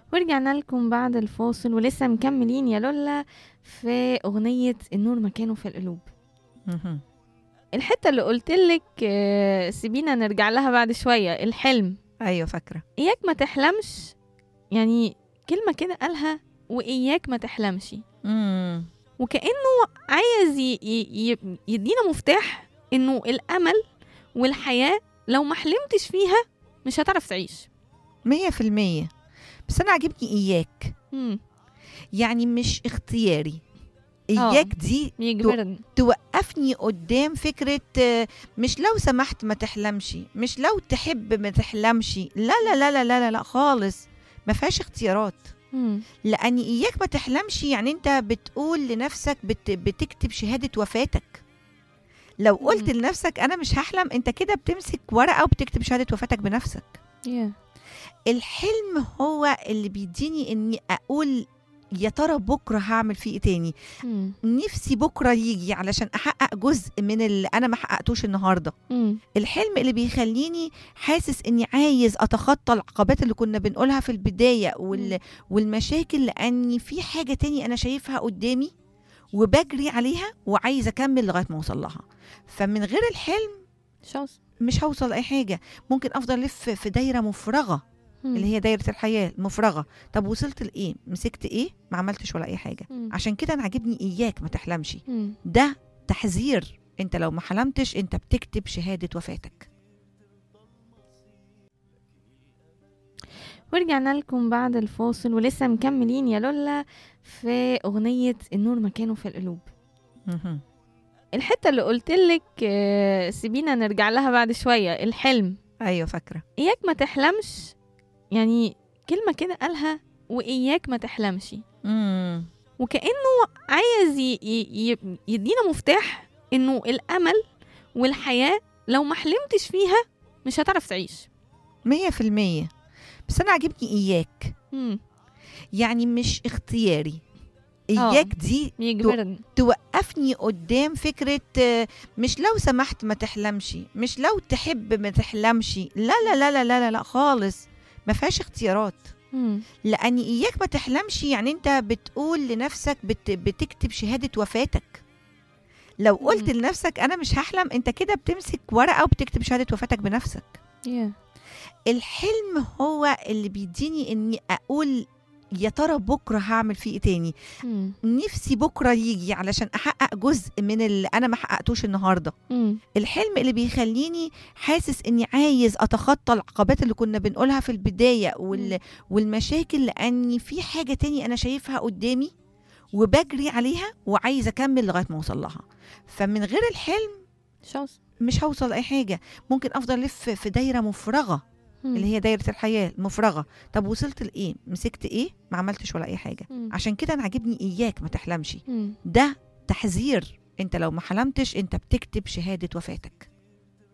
ورجعنا لكم بعد الفاصل ولسه مكملين يا لولا في أغنية النور مكانه في القلوب مهم. الحتة اللي قلتلك آه، سيبينا نرجع لها بعد شوية الحلم ايوه فاكره إياك ما تحلمش يعني كلمة كده قالها وإياك ما تحلمش مم. وكأنه عايز ي- ي- ي- يدينا مفتاح إنه الأمل والحياة لو ما حلمتش فيها مش هتعرف تعيش مية في المية بس أنا عاجبني إياك مم. يعني مش اختياري آه. إياك دي يجبرني توقفني قدام فكرة آه، مش لو سمحت ما تحلمش مش لو تحب ما تحلمش لا لا لا لا لا لا, لا خالص ما فيهاش اختيارات مم. لأن إياك ما تحلمش يعني أنت بتقول لنفسك بت بتكتب شهادة وفاتك لو قلت مم. لنفسك أنا مش هحلم أنت كده بتمسك ورقة وبتكتب شهادة وفاتك بنفسك yeah. الحلم هو اللي بيديني اني اقول يا ترى بكره هعمل فيه ايه تاني مم. نفسي بكره يجي علشان احقق جزء من اللي انا ما حققتوش النهارده مم. الحلم اللي بيخليني حاسس اني عايز اتخطى العقبات اللي كنا بنقولها في البدايه وال... مم. والمشاكل لاني في حاجه تاني انا شايفها قدامي وبجري عليها وعايزه اكمل لغايه ما اوصل لها فمن غير الحلم شوز مش هوصل لاي حاجه ممكن افضل الف في دايره مفرغه مم. اللي هي دايره الحياه المفرغه طب وصلت لايه مسكت ايه ما عملتش ولا اي حاجه مم. عشان كده انا عاجبني اياك ما تحلمش مم. ده تحذير انت لو ما حلمتش انت بتكتب شهاده وفاتك ورجعنا لكم بعد الفاصل ولسه مكملين يا لولا في أغنية النور مكانه في القلوب مهم. الحتة اللي قلتلك آه، سيبينا نرجع لها بعد شوية الحلم ايوه فاكره إياك ما تحلمش يعني كلمة كده قالها وإياك ما تحلمش مم. وكأنه عايز ي- ي- ي- يدينا مفتاح إنه الأمل والحياة لو ما حلمتش فيها مش هتعرف تعيش مية في المية بس أنا عاجبني إياك مم. يعني مش اختياري آه. إياك دي يجبرني توقفني قدام فكرة آه، مش لو سمحت ما تحلمش مش لو تحب ما تحلمش لا لا لا لا لا لا, لا خالص ما فيهاش اختيارات مم. لأن إياك ما تحلمش يعني أنت بتقول لنفسك بت بتكتب شهادة وفاتك لو قلت مم. لنفسك أنا مش هحلم أنت كده بتمسك ورقة وبتكتب شهادة وفاتك بنفسك yeah. الحلم هو اللي بيديني اني اقول يا ترى بكره هعمل فيه ايه تاني مم. نفسي بكره يجي علشان احقق جزء من اللي انا ما حققتوش النهارده مم. الحلم اللي بيخليني حاسس اني عايز اتخطى العقبات اللي كنا بنقولها في البدايه وال... مم. والمشاكل لاني في حاجه تاني انا شايفها قدامي وبجري عليها وعايزه اكمل لغايه ما اوصل لها فمن غير الحلم شوز مش هوصل لاي حاجه ممكن افضل الف في دايره مفرغه مم. اللي هي دايره الحياه المفرغه طب وصلت لايه مسكت ايه ما عملتش ولا اي حاجه مم. عشان كده انا عاجبني اياك ما تحلمش مم. ده تحذير انت لو ما حلمتش انت بتكتب شهاده وفاتك